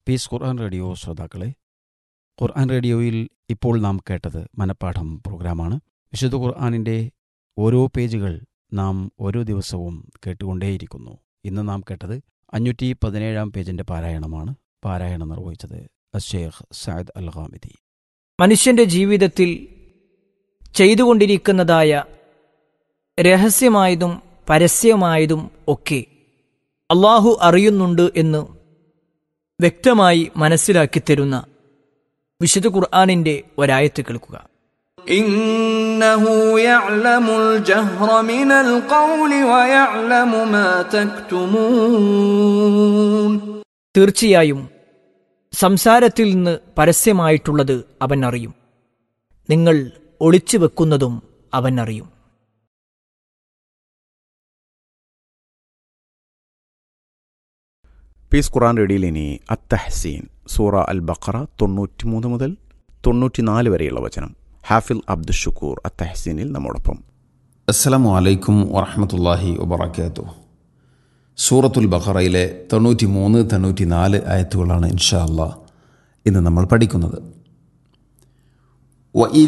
piece ഖുർആൻ radio ശ്രോതാക്കളെ ഖുർആൻ റേഡിയോയിൽ ഇപ്പോൾ നാം കേട്ടത് മനപ്പാഠം പ്രോഗ്രാമാണ് വിശുദ്ധ ഖുർആാനിൻ്റെ ഓരോ പേജുകൾ നാം ഓരോ ദിവസവും കേട്ടുകൊണ്ടേയിരിക്കുന്നു ഇന്ന് നാം കേട്ടത് അഞ്ഞൂറ്റി പതിനേഴാം പേജിൻ്റെ പാരായണമാണ് പാരായണം നിർവഹിച്ചത് അഷേഖ് സയദ് അൽ ഹാമിദി മനുഷ്യന്റെ ജീവിതത്തിൽ ചെയ്തുകൊണ്ടിരിക്കുന്നതായ രഹസ്യമായതും പരസ്യമായതും ഒക്കെ അള്ളാഹു അറിയുന്നുണ്ട് എന്ന് വ്യക്തമായി മനസ്സിലാക്കി തരുന്ന വിശുദ്ധ ഖുർആാനിന്റെ ഒരായത്ത് കേൾക്കുക إنه يعلم الجهر من القول ويعلم ما تكتمون തീർച്ചയായും സംസാരത്തിൽ നിന്ന് പരസ്യമായിട്ടുള്ളത് അവൻ അറിയും നിങ്ങൾ ഒളിച്ചു വെക്കുന്നതും അവൻ അറിയും പീസ് ഖുറാൻ റേഡിയോയിൽ ഇനി അത്തഹസീൻ സൂറ അൽ ബഖറ തൊണ്ണൂറ്റിമൂന്ന് മുതൽ തൊണ്ണൂറ്റിനാല് വരെയുള്ള വചനം ഹാഫിൽ അബ്ദുൽ ഷുക്കൂർ അത്തഹസീനിൽ നമ്മോടൊപ്പം അസ്സലാമു അലൈക്കും വറഹമത്തല്ലാഹി വബർക്കാത്തു സൂറത്തുൽ ബഖറയിലെ തൊണ്ണൂറ്റി മൂന്ന് തൊണ്ണൂറ്റി നാല് ആയത്തുകളാണ് ഇൻഷാ അല്ലാ ഇന്ന് നമ്മൾ പഠിക്കുന്നത്